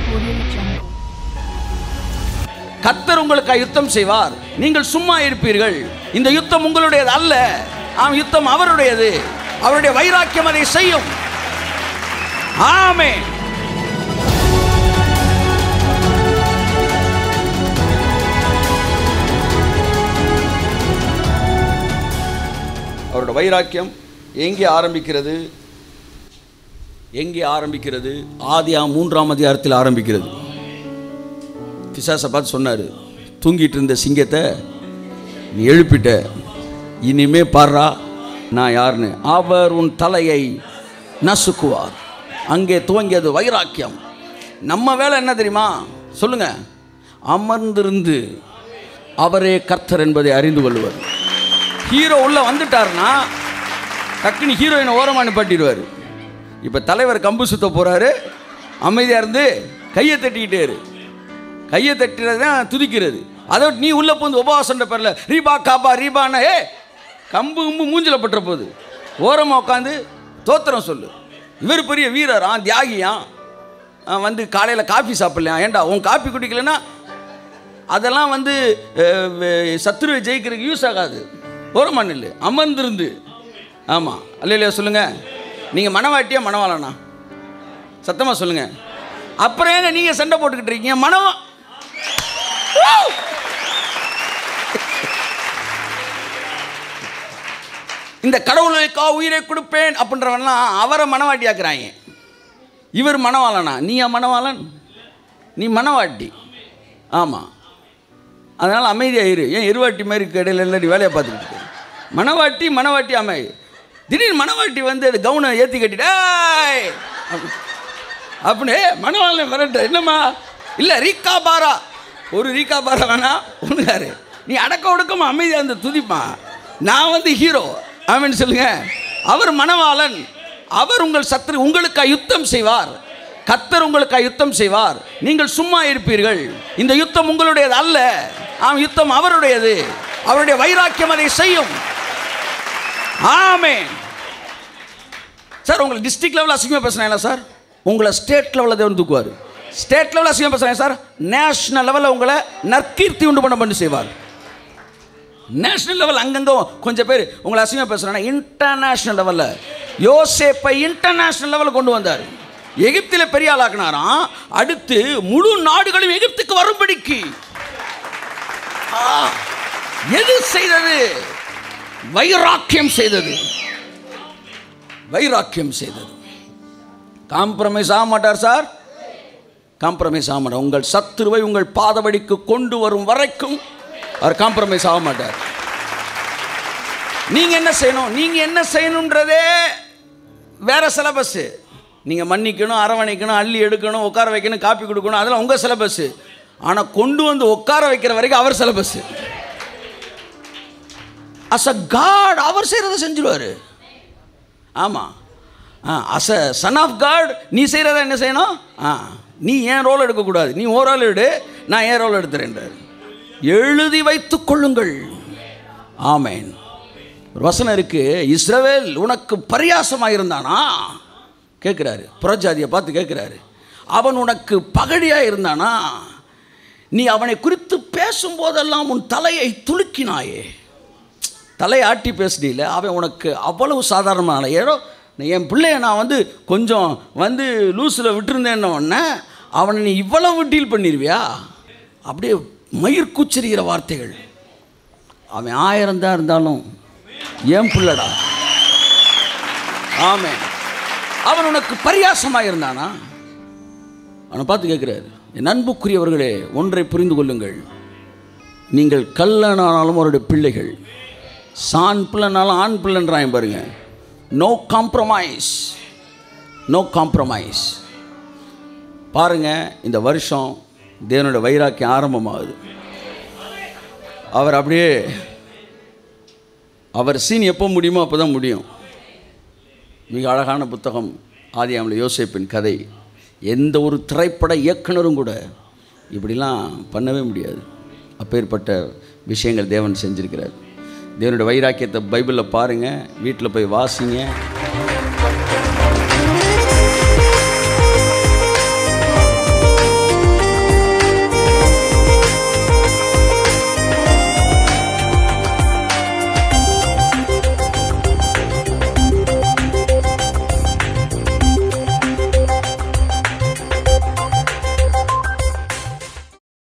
Audio Jungle. கத்தர் உங்களுக்கு யுத்தம் செய்வார் நீங்கள் சும்மா இருப்பீர்கள் இந்த யுத்தம் உங்களுடையது அல்ல ஆம் யுத்தம் அவருடையது அவருடைய வைராக்கியம் அதை செய்யும் ஆமென் அவரோட வைராக்கியம் எங்கே ஆரம்பிக்கிறது எங்கே ஆரம்பிக்கிறது ஆதியா மூன்றாம் அதிகாரத்தில் ஆரம்பிக்கிறது பிசாசை பார்த்து சொன்னார் தூங்கிட்டு இருந்த சிங்கத்தை நீ எழுப்பிட்ட இனிமே பாடுறா நான் யாருன்னு அவர் உன் தலையை நசுக்குவார் அங்கே துவங்கியது வைராக்கியம் நம்ம வேலை என்ன தெரியுமா சொல்லுங்க அமர்ந்திருந்து அவரே கர்த்தர் என்பதை அறிந்து கொள்வர் ஹீரோ உள்ள வந்துட்டாருன்னா டக்குன்னு ஹீரோயினை ஓரமாக நிப்பாட்டிடுவார் இப்போ தலைவர் கம்பு சுத்த போகிறாரு அமைதியாக இருந்து கையை தட்டிக்கிட்டே இரு கையை தட்டுறது தான் துதிக்கிறது அதை விட்டு நீ உள்ளே போந்து உபவாசன்ற பேரில் ரீபா காபா ரீபான்னா ஏ கம்பு கும்பு மூஞ்சில் பட்டுற போகுது ஓரமாக உட்காந்து தோத்திரம் சொல்லு இவர் பெரிய வீரரா தியாகியா ஆ, வந்து காலையில் காஃபி சாப்பிடலையா ஏன்டா உன் காஃபி குடிக்கலைன்னா அதெல்லாம் வந்து அஹ், வே- சத்துருவை ஜெயிக்கிறதுக்கு யூஸ் ஆகாது ஓரமா நில்லு அமர்ந்திருந்து ஆமாம் அல்ல இல்லையா சொல்லுங்கள் நீங்கள் மனவாட்டியா மனவாளனா சத்தமாக சொல்லுங்கள் அப்புறம் ஏங்க நீங்கள் சண்டை போட்டுக்கிட்டு இருக்கீங்க மனவா இந்த கடவுளுக்கா உயிரை கொடுப்பேன் அப்படின்றவன்லாம் அவரை மனவாட்டியாக்குறாங்க இவர் மனவாளனா நீயா மனவாளன் நீ மனவாட்டி ஆமாம் அதனால் அமைதியாக இரு ஏன் இருவாட்டி மாதிரி கடையில் இல்லை நீ வேலையை பார்த்துக்கிட்டு இருக்க? மனவாட்டி மனவாட்டி அமை திடீர்னு மனவாட்டி வந்து அது கவுனை ஏற்றி கட்டிட்டேய் அப்படின்னு மனவாளன் வரட்ட என்னம்மா இல்லை ரீகா பாரா ஒரு ரீகா பாரா வேணா ஒன்றுக்காரு நீ அடக்க ஒடுக்கமா அமைதியாக அந்த துதிப்பா நான் வந்து ஹீரோ ஆமென்னு சொல்லுங்க அவர் மனவாளன் அவர் உங்கள் சத்துரு உங்களுக்கு யுத்தம் செய்வார் கத்தர் உங்களுக்கு யுத்தம் செய்வார் நீங்கள் சும்மா இருப்பீர்கள் இந்த யுத்தம் உங்களுடையது அல்ல ஆம் யுத்தம் அவருடையது அவருடைய வைராக்கியம் அதை செய்யும் ஆமென் சார் உங்களை டிஸ்ட்ரிக்ட் லெவலில் அசிங்கமாக பேசுனாங்களா சார் உங்களை ஸ்டேட் லெவலில் தேவன் தூக்குவார் ஸ்டேட் லெவலில் அசிங்கமாக பேசுகிறாங்க சார் நேஷனல் லெவலில் உங்களை நற்கீர்த்தி உண்டு பண்ண பண்ணி செய்வார் நேஷனல் லெவல் அங்கங்கே கொஞ்சம் பேர் உங்களை அசிங்கமாக பேசுகிறாங்க இன்டர்நேஷ்னல் லெவலில் யோசேப்பை இன்டர்நேஷ்னல் லெவலில் கொண்டு வந்தார் எகிப்தில் பெரிய ஆளாக்குனாராம் அடுத்து முழு நாடுகளும் எகிப்துக்கு வரும்படிக்கு ஆ, எது செய்தது வைராக்கியம் செய்தது வைராக்கியம் செய்தது காம்ப்ரமைஸ் ஆக மாட்டார் சார் காம்ப்ரமைஸ் ஆக மாட்டார் உங்கள் சத்துருவை உங்கள் பாதவடிக்கு கொண்டு வரும் வரைக்கும் அவர் காம்ப்ரமைஸ் ஆக மாட்டார் நீங்க என்ன செய்யணும் நீங்க என்ன செய்யணுன்றதே வேற சிலபஸ் நீங்க மன்னிக்கணும் அரவணைக்கணும் அள்ளி எடுக்கணும் உட்கார வைக்கணும் காப்பி கொடுக்கணும் அதெல்லாம் உங்க சிலபஸ் ஆனா கொண்டு வந்து உட்கார வைக்கிற வரைக்கும் அவர் சிலபஸ் அஸ் அ காட் அவர் செய்கிறத செஞ்சிருவாரு ஆமாம் ஆ as a son of God நீ செய்கிறத என்ன செய்யணும் ஆ நீ ஏன் ரோல் எடுக்கக்கூடாது நீ ஓ ரோல் எடு நான் ஏன் ரோல் எடுத்துறேன்றார் எழுதி வைத்துக் கொள்ளுங்கள் ஆமேன் ஒரு வசனம் இருக்கு இஸ்ரவேல் உனக்கு பரியாசமாக இருந்தானா கேட்குறாரு புறஜாதியை பார்த்து கேட்குறாரு அவன் உனக்கு பகடியாக இருந்தானா நீ அவனை குறித்து பேசும்போதெல்லாம் உன் தலையை துலுக்கினாயே தலையை ஆட்டி பேசுனீல அவன் உனக்கு அவ்வளவு சாதாரணமான ஏதோ என் பிள்ளைய நான் வந்து கொஞ்சம் வந்து லூஸில் விட்டுருந்தேன்ன உடனே அவனை நீ இவ்வளவு டீல் பண்ணிடுவியா அப்படியே மயிர் கூச்சரிகிற வார்த்தைகள் அவன் ஆயிரம் தான் இருந்தாலும் ஏன் பிள்ளடா ஆமே அவன் உனக்கு பரியாசமாக இருந்தானா அவனை பார்த்து கேட்குறாரு என் அன்புக்குரியவர்களே ஒன்றை புரிந்து கொள்ளுங்கள் நீங்கள் கல்லனானாலும் அவருடைய பிள்ளைகள் சான் பிள்ளைனாலும் ஆண் பிள்ளைன்றான் பாருங்க நோ காம்ப்ரமைஸ் நோ காம்ப்ரமைஸ் பாருங்க இந்த வருஷம் தேவனுடைய வைராக்கியம் ஆரம்பமாகுது அவர் அப்படியே அவர் சீன் எப்போ முடியுமோ அப்போ தான் முடியும் மிக அழகான புத்தகம் ஆதியாமில் யோசேப்பின் கதை எந்த ஒரு திரைப்பட இயக்குனரும் கூட இப்படிலாம் பண்ணவே முடியாது அப்பேற்பட்ட விஷயங்கள் தேவன் செஞ்சிருக்கிறார் தேவனுடைய வைராக்கியத்தை பைபிளில் பாருங்கள் வீட்டில் போய் வாசிங்க